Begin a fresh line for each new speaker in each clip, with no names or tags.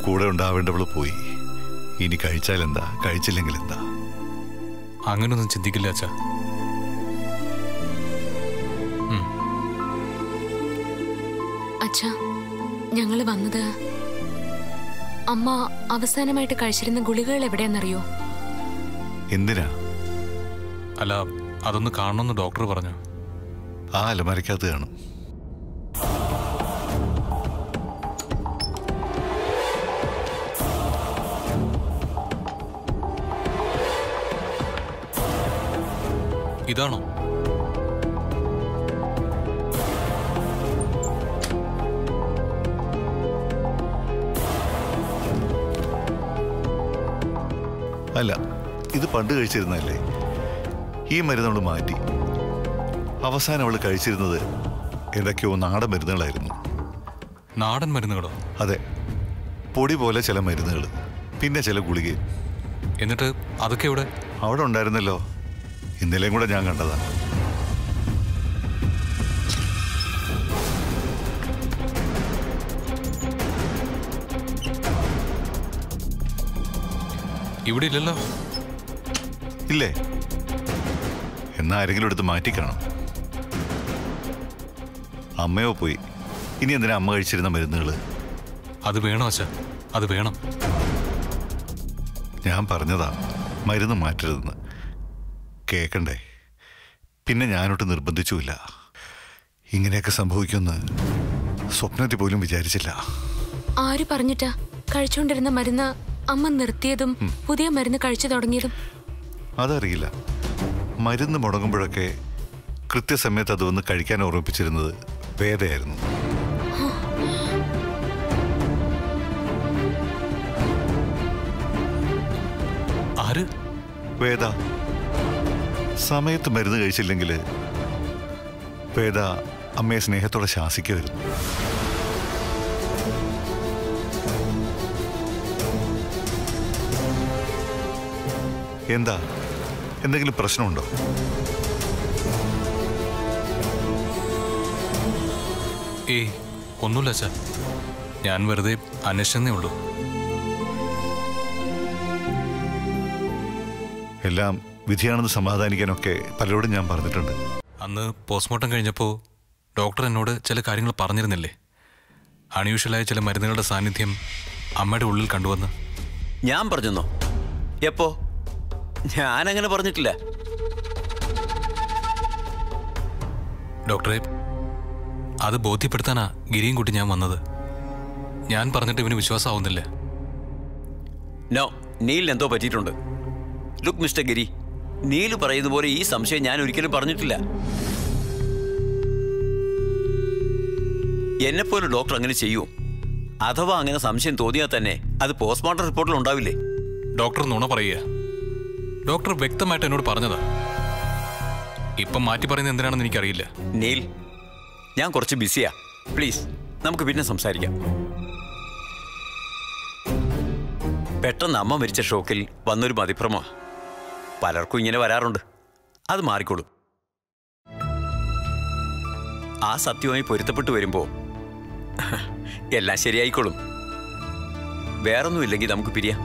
കൂടെ ഉണ്ടാവേണ്ടവള് പോയി ഇനി കഴിച്ചാൽ എന്താ കഴിച്ചില്ലെങ്കിൽ എന്താ
അങ്ങനൊന്നും ചിന്തിക്കില്ല അച്ഛാ
അച്ഛാ ഞങ്ങള് വന്നത് അമ്മ അവസാനമായിട്ട് കഴിച്ചിരുന്ന ഗുളികകൾ എവിടെയാണെന്നറിയോ
എന്തിനാ
അല്ല അതൊന്ന് കാണണമെന്ന് ഡോക്ടർ പറഞ്ഞു
ആ അലമരയ്ക്കകത്ത് കാണും
ഇതാണോ
അല്ല ഇത് പണ്ട് കഴിച്ചിരുന്നല്ലേ ഈ മരുന്ന് നമ്മൾ മാറ്റി അവസാനം അവൾ കഴിച്ചിരുന്നത് ഏതൊക്കെയോ നാടൻ മരുന്നുകളായിരുന്നു
നാടൻ മരുന്നുകളോ
അതെ പൊടി പോലെ ചില മരുന്നുകൾ പിന്നെ ചില ഗുളികയും
എന്നിട്ട് അതൊക്കെ ഇവിടെ
അവിടെ ഉണ്ടായിരുന്നല്ലോ ഇന്നലെയും കൂടെ ഞാൻ കണ്ടതാ
ഇവിടെ ഇല്ലല്ലോ
ഇല്ലേ എന്നാ ആരെങ്കിലും എടുത്ത് മാറ്റിക്കാണും അമ്മയോ പോയി ഇനി എന്തിനാ അമ്മ കഴിച്ചിരുന്ന മരുന്നുകൾ
അത് വേണോ അച്ഛാ അത് വേണം
ഞാൻ പറഞ്ഞതാ മരുന്ന് മാറ്റരുതെന്ന് കേക്കണ്ടേ പിന്നെ ഞാനൊട്ട് നിർബന്ധിച്ചുമില്ല ഇങ്ങനെയൊക്കെ സംഭവിക്കുമെന്ന് സ്വപ്നത്തിൽ പോലും വിചാരിച്ചില്ല
ആര് പറഞ്ഞിട്ടാ കഴിച്ചുകൊണ്ടിരുന്ന മരുന്ന് അമ്മ നിർത്തിയതും പുതിയ മരുന്ന് കഴിച്ചു തുടങ്ങിയതും
അതറിയില്ല മരുന്ന് മുടങ്ങുമ്പോഴൊക്കെ കൃത്യസമയത്ത് അത് വന്ന് കഴിക്കാൻ ഓർമ്മിപ്പിച്ചിരുന്നത് വേദയായിരുന്നു
ആര്
വേദ സമയത്ത് മരുന്ന് കഴിച്ചില്ലെങ്കിൽ വേദ അമ്മയെ സ്നേഹത്തോടെ ശാസിക്കുമായിരുന്നു എന്താ എന്തെങ്കിലും പ്രശ്നമുണ്ടോ
ഏയ് ഒന്നുമില്ല അച്ഛാ ഞാൻ വെറുതെ അന്വേഷിച്ചെന്നേ ഉള്ളൂ
എല്ലാം വിധിയാണെന്ന് സമാധാനിക്കാനൊക്കെ പലരോടും ഞാൻ പറഞ്ഞിട്ടുണ്ട്
അന്ന് പോസ്റ്റ്മോർട്ടം കഴിഞ്ഞപ്പോൾ ഡോക്ടർ എന്നോട് ചില കാര്യങ്ങൾ പറഞ്ഞിരുന്നില്ലേ അൺയൂഷ്വലായ ചില മരുന്നുകളുടെ സാന്നിധ്യം അമ്മയുടെ ഉള്ളിൽ കണ്ടുവന്ന്
ഞാൻ പറഞ്ഞെന്നോ എപ്പോ ഞാനങ്ങനെ പറഞ്ഞിട്ടില്ല
ഡോക്ടറെ അത് ബോധ്യപ്പെടുത്താനാ ഗിരിയും കൂട്ടി ഞാൻ വന്നത് ഞാൻ പറഞ്ഞിട്ട് ഇവന് വിശ്വാസമാവുന്നില്ല
നോ നീലിന് എന്തോ പറ്റിയിട്ടുണ്ട് ലുക്ക് മിസ്റ്റർ ഗിരി നീല് പറയുന്ന പോലെ ഈ സംശയം ഞാൻ ഒരിക്കലും പറഞ്ഞിട്ടില്ല എന്നെപ്പോലെ ഡോക്ടർ അങ്ങനെ ചെയ്യൂ അഥവാ അങ്ങനെ സംശയം തോന്നിയാൽ തന്നെ അത് പോസ്റ്റ്മോർട്ടം റിപ്പോർട്ടിൽ ഉണ്ടാവില്ലേ
ഡോക്ടർ നുണ പറയുക ഡോക്ടർ വ്യക്തമായിട്ട് എന്നോട് പറഞ്ഞതാ ഇപ്പം മാറ്റി പറയുന്നത് എന്തിനാണെന്ന് എനിക്കറിയില്ല
നീൽ ഞാൻ കുറച്ച് ബിസിയാ പ്ലീസ് നമുക്ക് പിന്നെ സംസാരിക്കാം പെട്ടെന്ന് അമ്മ മരിച്ച ഷോക്കിൽ വന്നൊരു മതിഭ്രമ പലർക്കും ഇങ്ങനെ വരാറുണ്ട് അത് മാറിക്കോളും ആ സത്യവുമായി പൊരുത്തപ്പെട്ടു വരുമ്പോ എല്ലാം ശരിയായിക്കോളും വേറൊന്നുമില്ലെങ്കിൽ നമുക്ക് പിരിയാം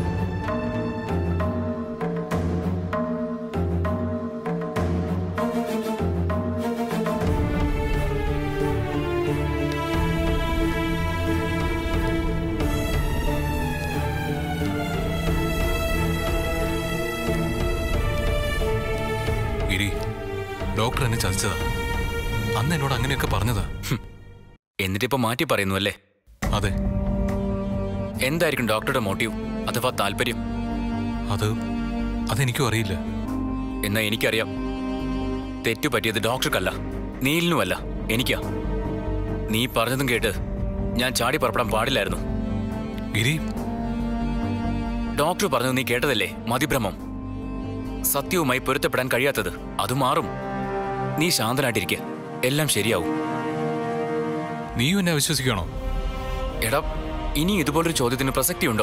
ഗിരി ഡോക്ടർ എന്നെ ചതിച്ചതാ അന്ന് എന്നോട് അങ്ങനെയൊക്കെ പറഞ്ഞതാ
എന്നിട്ടിപ്പോ മാറ്റി പറയുന്നു അല്ലേ
അതെ
എന്തായിരിക്കും ഡോക്ടറുടെ മോട്ടീവ് അഥവാ താല്പര്യം
അത് അതെനിക്കും അറിയില്ല
എന്നാ എനിക്കറിയാം തെറ്റു പറ്റിയത് ഡോക്ടർക്കല്ല നീലിനുമല്ല എനിക്കാ നീ പറഞ്ഞതും കേട്ട് ഞാൻ ചാടി പുറപ്പെടാൻ പാടില്ലായിരുന്നു
ഗിരി
ഡോക്ടർ പറഞ്ഞത് നീ കേട്ടതല്ലേ മതിഭ്രമം സത്യവുമായി പൊരുത്തപ്പെടാൻ കഴിയാത്തത് അത് മാറും നീ ശാന്തനായിട്ടിരിക്കുക എല്ലാം ശരിയാവും
നീയും എന്നെ വിശ്വസിക്കണോ
എടാ ഇനി ഇതുപോലൊരു ചോദ്യത്തിന് പ്രസക്തിയുണ്ടോ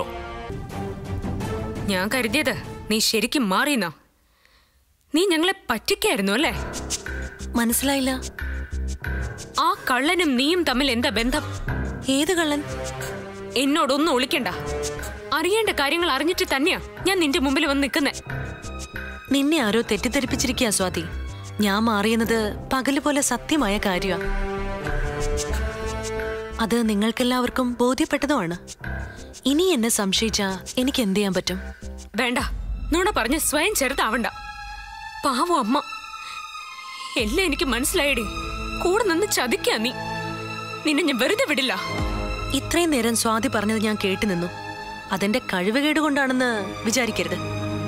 ഞാൻ കരുതിയത് നീ ശരിക്കും മാറിയെന്നാ നീ ഞങ്ങളെ പറ്റിക്കായിരുന്നു അല്ലേ
മനസ്സിലായില്ല
ആ കള്ളനും നീയും തമ്മിൽ എന്താ ബന്ധം
ഏത് കള്ളൻ
എന്നോടൊന്നും ഒളിക്കണ്ട അറിയേണ്ട കാര്യങ്ങൾ അറിഞ്ഞിട്ട് തന്നെയാ ഞാൻ നിന്റെ മുമ്പിൽ വന്ന് നിൽക്കുന്നേ
നിന്നെ ആരോ തെറ്റിദ്ധരിപ്പിച്ചിരിക്കുക സ്വാതി ഞാൻ മാറിയെന്നത് പകല് പോലെ സത്യമായ കാര്യമാ അത് നിങ്ങൾക്കെല്ലാവർക്കും ബോധ്യപ്പെട്ടതുമാണ് ഇനി എന്നെ സംശയിച്ചാ എനിക്ക് എന്ത് ചെയ്യാൻ പറ്റും
വേണ്ട നുണ പറഞ്ഞ് സ്വയം ചെറുതാവണ്ട പാവം അമ്മ എല്ലാം എനിക്ക് മനസ്സിലായടി കൂടെ നിന്ന് ചതിക്കാ നീ നിന്നെ ഞാൻ വെറുതെ വിടില്ല
ഇത്രയും നേരം സ്വാതി പറഞ്ഞത് ഞാൻ കേട്ടു നിന്നു അതെന്റെ കഴിവുകേട് കൊണ്ടാണെന്ന് വിചാരിക്കരുത്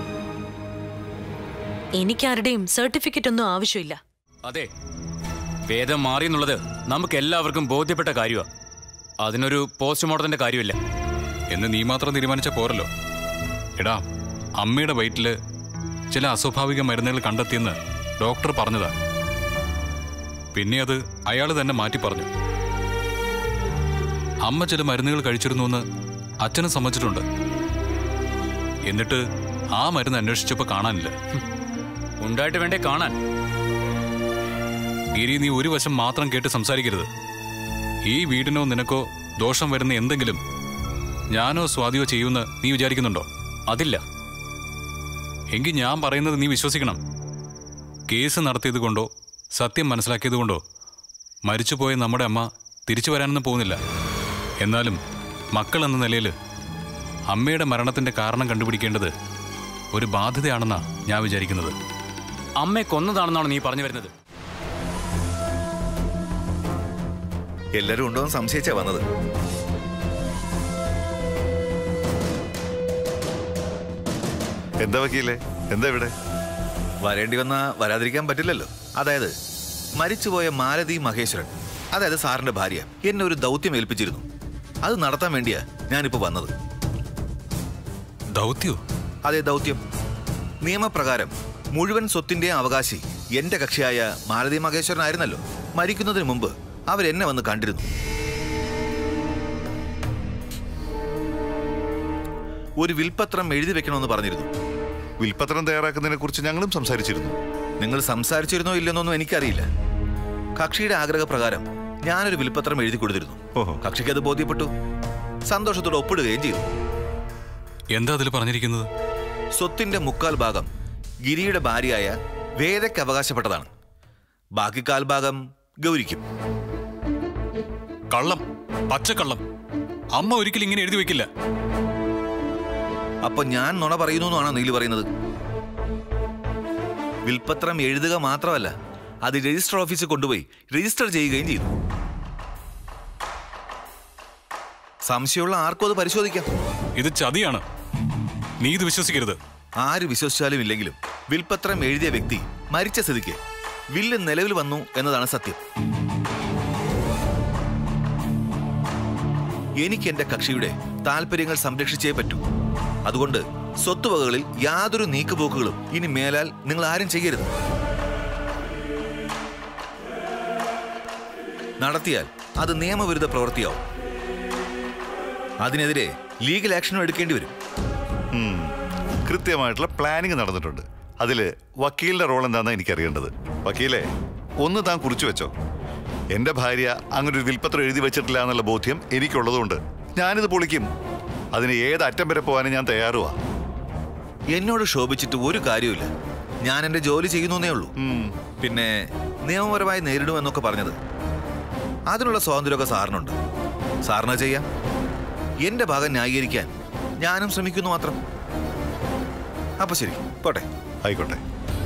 എനിക്കാരുടെയും സർട്ടിഫിക്കറ്റ് ഒന്നും ആവശ്യമില്ല
അതെ വേദം മാറി എന്നുള്ളത് നമുക്ക് എല്ലാവർക്കും ബോധ്യപ്പെട്ട കാര്യമാണ് അതിനൊരു പോസ്റ്റ്മോർട്ടത്തിന്റെ കാര്യമില്ല
എന്ന് നീ മാത്രം തീരുമാനിച്ച പോരല്ലോ എടാ അമ്മയുടെ വയറ്റില് ചില അസ്വാഭാവിക മരുന്നുകൾ കണ്ടെത്തിയെന്ന് ഡോക്ടർ പറഞ്ഞതാ പിന്നെ അത് അയാൾ തന്നെ മാറ്റി പറഞ്ഞു അമ്മ ചില മരുന്നുകൾ കഴിച്ചിരുന്നുവെന്ന് അച്ഛനും സമ്മതിച്ചിട്ടുണ്ട് എന്നിട്ട് ആ മരുന്ന് അന്വേഷിച്ചപ്പോൾ കാണാനില്ല ഹും.
ഉണ്ടായിട്ട് വേണ്ടേ കാണാൻ
ഗിരി നീ ഒരു വശം മാത്രം കേട്ട് സംസാരിക്കരുത് ഈ വീടിനോ നിനക്കോ ദോഷം വരുന്ന എന്തെങ്കിലും ഞാനോ സ്വാതിയോ ചെയ്യുമെന്ന് നീ വിചാരിക്കുന്നുണ്ടോ
അതില്ല
എങ്കിൽ ഞാൻ പറയുന്നത് നീ വിശ്വസിക്കണം കേസ് നടത്തിയത് കൊണ്ടോ സത്യം മനസ്സിലാക്കിയത് കൊണ്ടോ മരിച്ചുപോയ നമ്മുടെ അമ്മ തിരിച്ചു വരാനൊന്നും പോകുന്നില്ല എന്നാലും മക്കൾ എന്ന നിലയിൽ അമ്മയുടെ മരണത്തിന്റെ കാരണം കണ്ടുപിടിക്കേണ്ടത് ഒരു ബാധ്യതയാണെന്നാ ഞാൻ വിചാരിക്കുന്നത്
അമ്മയെ കൊന്നതാണെന്നാണ് നീ പറഞ്ഞു വരുന്നത്
എല്ലാരും ഉണ്ടോ എന്ന് സംശയിച്ചാ വന്നത്
എന്താ വക്കീലേ എന്താ ഇവിടെ
വരേണ്ടി വന്ന വരാതിരിക്കാൻ പറ്റില്ലല്ലോ അതായത് മരിച്ചുപോയ മാലതി മഹേശ്വരൻ അതായത് സാറിന്റെ ഭാര്യ എന്നെ ഒരു ദൗത്യം ഏൽപ്പിച്ചിരുന്നു അത് നടത്താൻ വേണ്ടിയാ ഞാനിപ്പോ വന്നത്
ദൗത്യോ
അതേ ദൗത്യം നിയമപ്രകാരം മുഴുവൻ സ്വത്തിന്റെ അവകാശി എന്റെ കക്ഷിയായ മാലതി മഹേശ്വരൻ ആയിരുന്നല്ലോ മരിക്കുന്നതിന് മുമ്പ് അവരെന്നെ വന്ന് കണ്ടിരുന്നു ഒരു വിൽപത്രം എഴുതി വെക്കണമെന്ന് പറഞ്ഞിരുന്നു
വിൽപ്പത്രം തയ്യാറാക്കുന്നതിനെ കുറിച്ച് ഞങ്ങളും സംസാരിച്ചിരുന്നു
നിങ്ങൾ സംസാരിച്ചിരുന്നോ ഇല്ലെന്നൊന്നും എനിക്കറിയില്ല കക്ഷിയുടെ ആഗ്രഹപ്രകാരം ഞാനൊരു വിൽപത്രം എഴുതി കൊടുത്തിരുന്നു
ഓഹോ.
കക്ഷിക്ക് അത് ബോധ്യപ്പെട്ടു സന്തോഷത്തോടെ ഒപ്പിടുകയും ചെയ്തു
എന്താ അതിൽ പറഞ്ഞിരിക്കുന്നത്
സ്വത്തിന്റെ മുക്കാൽ ഭാഗം ഗിരിയുടെ ഭാര്യയായ വേദയ്ക്ക് അവകാശപ്പെട്ടതാണ് ബാക്കി കാൽ ഭാഗം ഗൗരിക്കും
കള്ളം പച്ചക്കള്ളം അമ്മ ഒരിക്കലും ഇങ്ങനെ എഴുതി വെക്കില്ല
അപ്പൊ ഞാൻ നുണ പറയുന്നു എന്നാണോ നീലി പറയുന്നത് വിൽപത്രം എഴുതുക മാത്രമല്ല അത് രജിസ്റ്റർ ഓഫീസിൽ കൊണ്ടുപോയി രജിസ്റ്റർ ചെയ്യുകയും ചെയ്തു സംശയമുള്ള ആർക്കും അത് പരിശോധിക്കാം
ഇത് ചതിയാണ് നീ ഇത് വിശ്വസിക്കരുത്
ആര് വിശ്വസിച്ചാലും ഇല്ലെങ്കിലും വിൽപത്രം എഴുതിയ വ്യക്തി മരിച്ച സ്ഥിതിക്ക് വില്ല് നിലവിൽ വന്നു എന്നതാണ് സത്യം എനിക്ക് എന്റെ കക്ഷിയുടെ താല്പര്യങ്ങൾ സംരക്ഷിച്ചേ പറ്റൂ അതുകൊണ്ട് സ്വത്തുവകകളിൽ യാതൊരു നീക്കുപോക്കുകളും ഇനി മേലാൽ നിങ്ങൾ ആരും ചെയ്യരുത് നടത്തിയാൽ അത് നിയമവിരുദ്ധ പ്രവൃത്തിയാവും അതിനെതിരെ ലീഗൽ ആക്ഷനും എടുക്കേണ്ടി വരും
ഉം. കൃത്യമായിട്ടുള്ള പ്ലാനിങ് നടന്നിട്ടുണ്ട് അതിൽ വക്കീലിന്റെ റോൾ എന്താണെന്ന് എനിക്കറിയേണ്ടത് വക്കീലെ ഒന്ന് താൻ കുറിച്ചു വെച്ചോ എന്റെ ഭാര്യ അങ്ങനെ ഒരു വിൽപ്പത്രം എഴുതി വെച്ചിട്ടില്ല എന്നുള്ള ബോധ്യം എനിക്കുള്ളതുകൊണ്ട് ഞാനിത് പൊളിക്കും അതിന് ഏത് അറ്റം വരെ പോകാനും ഞാൻ തയ്യാറുവാ
എന്നോട് ശോഭിച്ചിട്ട് ഒരു കാര്യമില്ല ഞാൻ എന്റെ ജോലി ചെയ്യുന്നേ ഉള്ളൂ പിന്നെ നിയമപരമായി നേരിടുമെന്നൊക്കെ പറഞ്ഞത് അതിനുള്ള സ്വാതന്ത്ര്യമൊക്കെ സാറിനുണ്ട് സാറിന് ചെയ്യാം എന്റെ ഭാഗം ന്യായീകരിക്കാൻ ഞാനും ശ്രമിക്കുന്നു മാത്രം അപ്പൊ ശരി പോട്ടെ
ആയിക്കോട്ടെ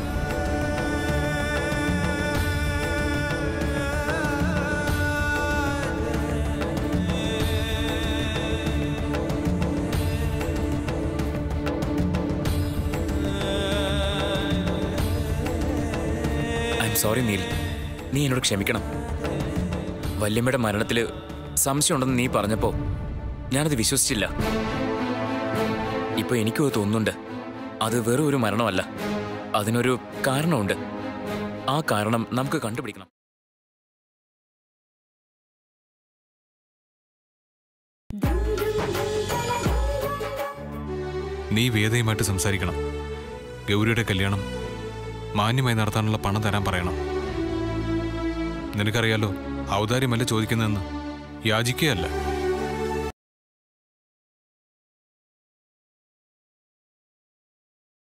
ഐ എം സോറി നീൽ നീ എന്നോട് ക്ഷമിക്കണം വല്യമ്മയുടെ മരണത്തിൽ സംശയമുണ്ടെന്ന് നീ പറഞ്ഞപ്പോൾ ഞാനത് വിശ്വസിച്ചില്ല ഇപ്പൊ എനിക്കും അത് തോന്നുന്നുണ്ട് അത് വെറും ഒരു മരണമല്ല അതിനൊരു കാരണമുണ്ട് ആ കാരണം നമുക്ക് കണ്ടുപിടിക്കണം
നീ വേദയുമായിട്ട് സംസാരിക്കണം ഗൗരിയുടെ കല്യാണം മാന്യമായി നടത്താനുള്ള പണം തരാൻ പറയണം നിനക്കറിയാലോ ഔദാര്യമല്ല ചോദിക്കുന്നതെന്ന് യാചിക്കുകയല്ല